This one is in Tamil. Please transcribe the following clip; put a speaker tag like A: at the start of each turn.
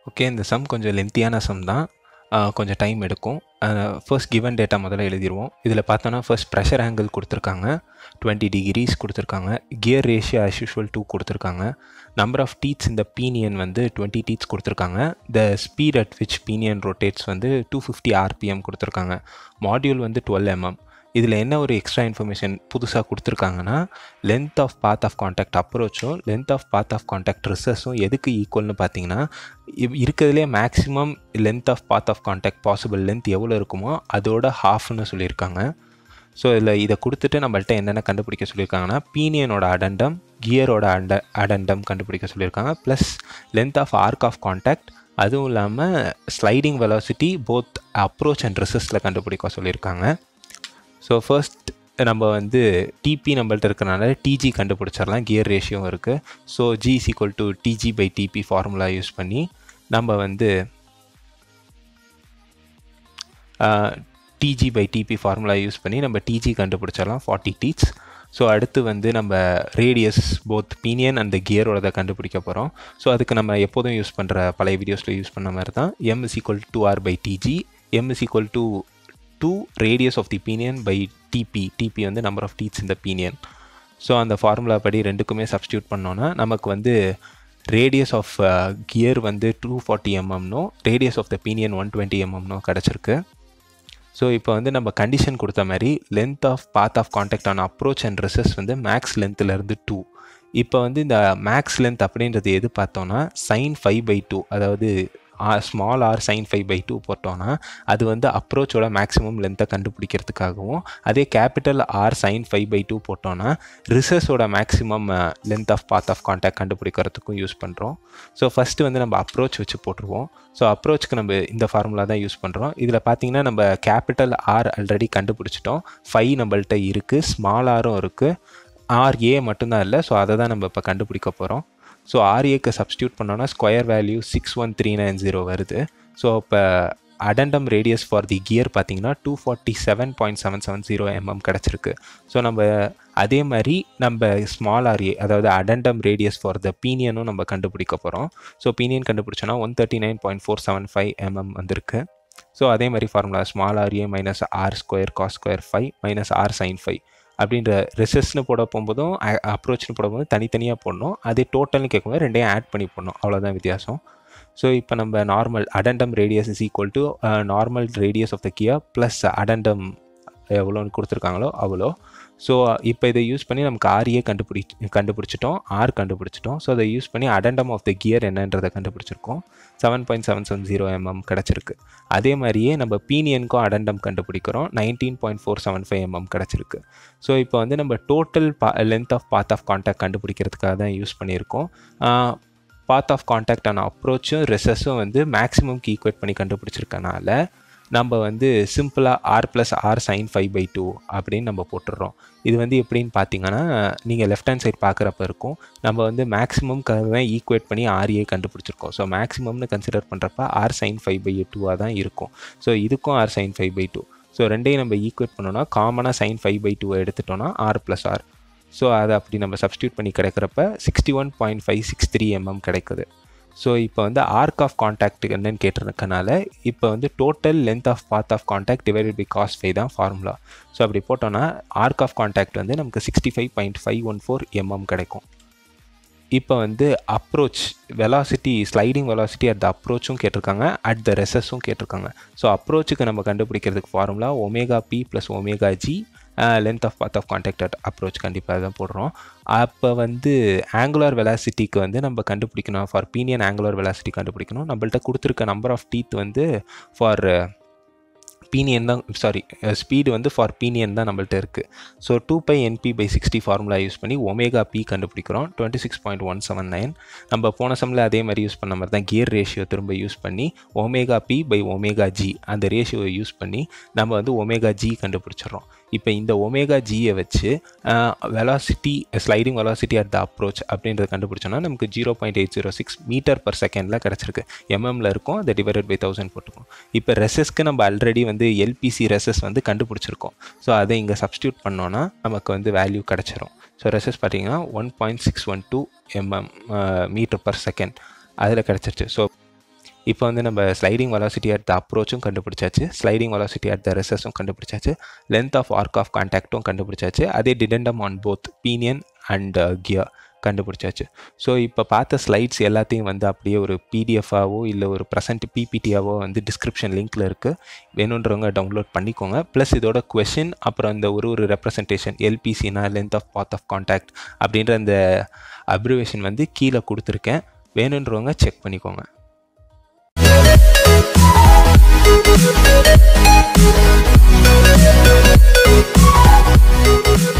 A: ஓகே இந்த சம் கொஞ்சம் லென்த்தியான சம் தான் ஆஹ் கொஞ்சம் டைம் எடுக்கும் ஃபர்ஸ்ட் கிவன் டேட்டா முதல்ல எழுதிடுவோம் இதில் பார்த்தோன்னா ஃபர்ஸ்ட் ப்ரெஷர் ஆங்கிள் கொடுத்துருக்காங்க டுவெண்ட்டி டிகிரிஸ் கொடுத்துருக்காங்க gear ratio as usual two கொடுத்துருக்காங்க நம்பர் ஆஃப் டீட்ஸ் இந்த பீனியன் வந்து டுவெண்ட்டி டீட்ஸ் கொடுத்துருக்காங்க the speed at which pinion rotates வந்து டூ ஃபிஃப்டி ஆர்பிஎம் கொடுத்துருக்காங்க மாடியூல் வந்து டுவெல் எம்எம் இதில் என்ன ஒரு எக்ஸ்ட்ரா இன்ஃபர்மேஷன் புதுசாக கொடுத்துருக்காங்கன்னா length of path of contact அப்ரோச்சும் length of path of contact ரிசஸும் எதுக்கு ஈக்குவல்னு பார்த்தீங்கன்னா இவ்- இருக்கிறதுலே maximum length of path of contact possible length எவ்வளோ இருக்குமோ அதோட ஹாஃப்னு சொல்லியிருக்காங்க ஸோ இதில் இதை கொடுத்துட்டு நம்மள்ட்ட என்னென்ன கண்டுபிடிக்க சொல்லியிருக்காங்கன்னா பீனியனோட அடண்டம் கியரோட அண்ட அடண்டம் கண்டுபிடிக்க சொல்லியிருக்காங்க plus length of arc of contact அதுவும் இல்லாமல் sliding velocity both approach and ரிசஸில் கண்டுபிடிக்க சொல்லியிருக்காங்க ஸோ ஃபர்ஸ்ட் நம்ம வந்து டிபி நம்மள்ட்ட இருக்கிறனால டிஜி கண்டுபிடிச்சிடலாம் கியர் ரேஷியோ இருக்குது so G is equal to TG by TP formula use பண்ணி நம்ம வந்து TG by TP formula use பண்ணி நம்ம டிஜி கண்டுபிடிச்சிடலாம் ஃபார்ட்டி டீட்ஸ் ஸோ அடுத்து வந்து நம்ம ரேடியஸ் போத் பீனியன் அந்த கியரோட கண்டுபிடிக்க போகிறோம் ஸோ அதுக்கு நம்ம எப்போதும் யூஸ் பண்ணுற பழைய வீடியோஸில் யூஸ் பண்ண மாதிரி தான் M is equal to R by TG M is equal to two radius of the pinion by TP TP வந்து நம்பர் ஆஃப் டீட்ஸ் இந்த பீனியன் ஸோ அந்த ஃபார்முலா படி ரெண்டுக்குமே சப்ஸ்டியூட் பண்ணோன்னா நமக்கு வந்து ரேடியஸ் ஆஃப் கியர் வந்து டூ ஃபார்ட்டி எம்எம்னோ radius of the pinion one twenty எம்எம்னோ கிடச்சிருக்கு ஸோ இப்போ வந்து நம்ம கண்டிஷன் கொடுத்த மாதிரி length of path of contact ஆன அப்ரோச் அண்ட் ரிசஸ் வந்து மேக்ஸ் லென்த்துலேருந்து டூ இப்போ வந்து இந்த மேக்ஸ் லென்த் அப்படின்றது எது பார்த்தோன்னா சைன் ஃபைவ் பை டூ அதாவது small R sine five by two போட்டோன்னா அது வந்து அப்ரோச்சோட மேக்ஸிமம் லென்த்தை கண்டுபிடிக்கிறதுக்காகவும் அதே capital R sine five by two போட்டோன்னா ரிசஸோட maximum length of path of contact கண்டுபிடிக்கிறதுக்கும் யூஸ் பண்ணுறோம் ஸோ ஃபஸ்ட்டு வந்து நம்ம அப்ரோச் வச்சு போட்டுருவோம் ஸோ அப்ரோச்சுக்கு நம்ம இந்த ஃபார்முலா தான் யூஸ் பண்ணுறோம் இதில் பார்த்தீங்கன்னா நம்ம கேபிட்டல் ஆர் ஆல்ரெடி கண்டுபிடிச்சிட்டோம் ஃபைவ் நம்மள்ட்ட இருக்குது ஸ்மால் ஆரும் இருக்குது ஆர்ஏ மட்டும்தான் இல்லை ஸோ அதை தான் நம்ம இப்போ கண்டுபிடிக்க போகிறோம் ஸோ ஆர்ஏக்கு சப்ஸ்டியூட் பண்ணோன்னா square value six one three nine zero வருது ஸோ இப்போ addendum radius for the gear பார்த்தீங்கன்னா two forty seven point seven seven zero mm கிடச்சிருக்கு ஸோ நம்ம அதே மாதிரி நம்ம ஸ்மால் ஆர்ஏ அதாவது அடண்டம் ரேடியஸ் ஃபார் த பீனியனும் நம்ம கண்டுபிடிக்க போகிறோம் ஸோ பீனியன் கண்டுபிடிச்சோன்னா one thirty nine point four seven five mm வந்திருக்கு ஸோ அதே மாதிரி formula small RA minus R square cos square five minus R sine five அப்படின்ற ரிசஸ்னு போட போகும்போதும் அப்ரோச்னு போடும்போதும் தனித்தனியாக போடணும் அதே டோட்டல்னு கேட்கும்போது ரெண்டையும் ஆட் பண்ணி போடணும் அவ்வளோதான் வித்தியாசம் ஸோ இப்போ நம்ம normal addendum radius is equal to normal radius of the gear plus addendum எவ்வளோன்னு கொடுத்துருக்காங்களோ அவ்வளோ ஸோ இப்போ இதை யூஸ் பண்ணி நமக்கு ஆர்ஏ கண்டுபிடி கண்டுபிடிச்சிட்டோம் ஆர் கண்டுபிடிச்சிட்டோம் ஸோ அதை யூஸ் பண்ணி அடண்டம் ஆஃப் த கியர் என்னன்றதை கண்டுபிடிச்சிருக்கோம் seven point seven seven zero mm கிடச்சிருக்கு அதே மாதிரியே நம்ம பீனியனுக்கும் அடண்டம் கண்டுபிடிக்கிறோம் nineteen point four seven five mm கிடச்சிருக்கு ஸோ இப்போ வந்து நம்ம டோட்டல் பா length of path of contact கண்டுபிடிக்கிறதுக்காக தான் யூஸ் பண்ணியிருக்கோம் பாத் ஆஃப் காண்டாக்ட் ஆன அப்ரோச்சும் ரெசஸும் வந்து மேக்ஸிமம்க்கு ஈக்குவேட் பண்ணி கண்டுபிடிச்சிருக்கனால நம்ம வந்து சிம்பிளாக R plus R sine five by two அப்படின்னு நம்ம போட்டுடுறோம் இது வந்து எப்படின்னு பார்த்தீங்கன்னா நீங்கள் லெஃப்ட் ஹேண்ட் சைட் பார்க்குறப்ப இருக்கும் நம்ம வந்து மேக்ஸிமம் தான் ஈக்குவேட் பண்ணி ஆர்ஏ கண்டுபிடிச்சிருக்கோம் ஸோ மேக்ஸிமம்னு கன்சிடர் பண்ணுறப்ப ஆர் சைன் ஃபைவ் பை டூவாக தான் இருக்கும் ஸோ இதுக்கும் R sine five by two so ரெண்டையும் நம்ம ஈக்குவேட் பண்ணோன்னா காமனாக சைன் ஃபைவ் பை டூவை எடுத்துட்டோன்னா ஆர் ப்ளஸ் ஆர் ஸோ அதை அப்படி நம்ம சப்ஸ்டியூட் பண்ணி கிடைக்கிறப்ப sixty one point five six three mm கிடைக்குது ஸோ இப்போ வந்து ஆர்க் ஆஃப் காண்டாக்ட் என்னன்னு கேட்டிருக்கனால இப்போ வந்து total length of path of contact divided by cos five தான் ஃபார்முலா ஸோ அப்படி போட்டோன்னா ஆர்க் ஆஃப் காண்டாக்ட் வந்து நமக்கு sixty five point five one four mm கிடைக்கும் இப்போ வந்து approach velocity sliding velocity at the அப்ரோச்சும் கேட்டிருக்காங்க அட் த ரெசஸும் கேட்டிருக்காங்க ஸோ அப்ரோச்சுக்கு நம்ம கண்டுபிடிக்கிறதுக்கு formula omega P plus omega G length of path of contact at approach கண்டிப்பாக தான் போடுறோம் அப்போ வந்து ஆங்குலர் வெலாசிட்டிக்கு வந்து நம்ம கண்டுபிடிக்கணும் ஃபார் பீனியன் ஆங்குலர் வெலாசிட்டி கண்டுபிடிக்கணும் நம்மள்ட்ட கொடுத்துருக்க நம்பர் ஆஃப் டீத் வந்து ஃபார் பீனியன் தான் சாரி ஸ்பீடு வந்து ஃபார் பீனியன் தான் நம்மள்ட்ட இருக்குது so two pi N P by sixty formula use பண்ணி ஒமேகா பி கண்டுபிடிக்கிறோம் twenty six point one seven nine நம்ம போன சம்மில் அதே மாதிரி யூஸ் பண்ண மாதிரி தான் கியர் ரேஷியோ திரும்ப யூஸ் பண்ணி omega P by omega G அந்த ரேஷியோவை யூஸ் பண்ணி நம்ம வந்து ஒமேகா ஜி கண்டுபிடிச்சிடுறோம் இப்போ இந்த ஒமேகா ஜியை வச்சு velocity sliding velocity at the approach அப்படின்றத கண்டுபிடிச்சோன்னா நமக்கு zero point eight zero six metre per செகண்டில் கிடச்சிருக்கு எம்எம்ல இருக்கும் அதை டிவைடட் பை தௌசண்ட் போட்டுக்கோம் இப்போ ரெசஸ்க்கு நம்ம ஆல்ரெடி வந்து எல்பிசி ரெசஸ் வந்து கண்டுபிடிச்சிருக்கோம் ஸோ அதை இங்கே சப்ஸ்டியூட் பண்ணோன்னா நமக்கு வந்து வேல்யூ கிடச்சிரும் ஸோ ரெசஸ் பார்த்தீங்கன்னா one point six one two mm metre per second அதில் கிடச்சிருச்சு ஸோ இப்போ வந்து நம்ம ஸ்லைடிங் வெலாசிட்டி அட் த அப்ரோச்சும் கண்டுபிடிச்சாச்சு ஸ்லைடிங் வெலாசிட்டி அட் த ரெசஸும் கண்டுபிடிச்சாச்சு லென்த் ஆஃப் ஆர்க் ஆஃப் கான்டாக்டும் கண்டுபிடிச்சாச்சு அதே dedendum on both pinion and gear கண்டுபிடிச்சாச்சு ஸோ இப்போ பார்த்த ஸ்லைட்ஸ் எல்லாத்தையும் வந்து அப்படியே ஒரு பிடிஎஃபாவோ இல்லை ஒரு ப்ரெசன்ட் பிபிடியாவோ வந்து டிஸ்கிரிப்ஷன் லிங்க்கில் இருக்குது வேணுன்றவங்க டவுன்லோட் பண்ணிக்கோங்க ப்ளஸ் இதோட கொஷின் அப்புறம் அந்த ஒரு ஒரு ரெப்ரசன்டேஷன் எல்பிசினா length of path of contact அப்படின்ற அந்த அப்ரிவேஷன் வந்து கீழே கொடுத்துருக்கேன் வேணுன்றவங்க செக் பண்ணிக்கோங்க
B: Thank you.